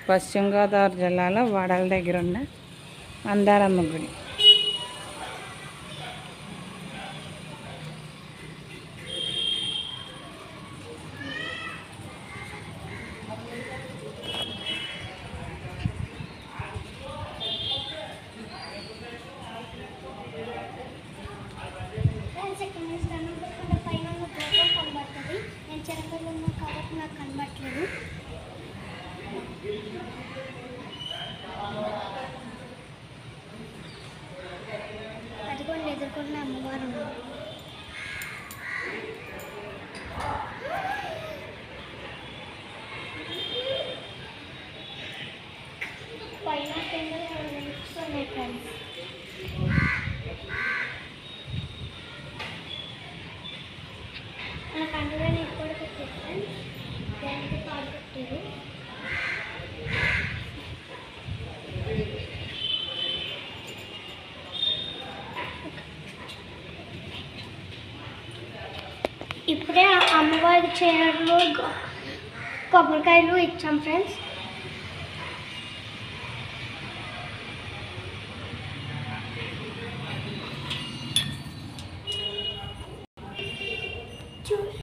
పశ్చిమ గోదావరి జిల్లాలో వడల దగ్గర ఉన్న మందారమ్మ గుడి ఫ్రెండ్స్ ఇక్కడ నుంచి దండం పెట్టుకుంటే పైన ఉన్న గోపురం కనబడుతుంది నేను చిరకలు ఉన్నా కాబట్టి నాకు కనబడట్లేదు అదిగోండి ఎదుర్కొన్న అమ్మవారు ఉన్నారు పైన కింద రెండు లిఫ్ట్స్ ఉన్నాయి ఫ్రెండ్స్ మన పండుగని ఎప్పుడు పెట్టారు దానికి పాలు పెట్టారు ఇప్పుడే ఆ అమ్మవారి చీరలు కొబ్బరికాయలు ఇచ్చాం ఫ్రెండ్స్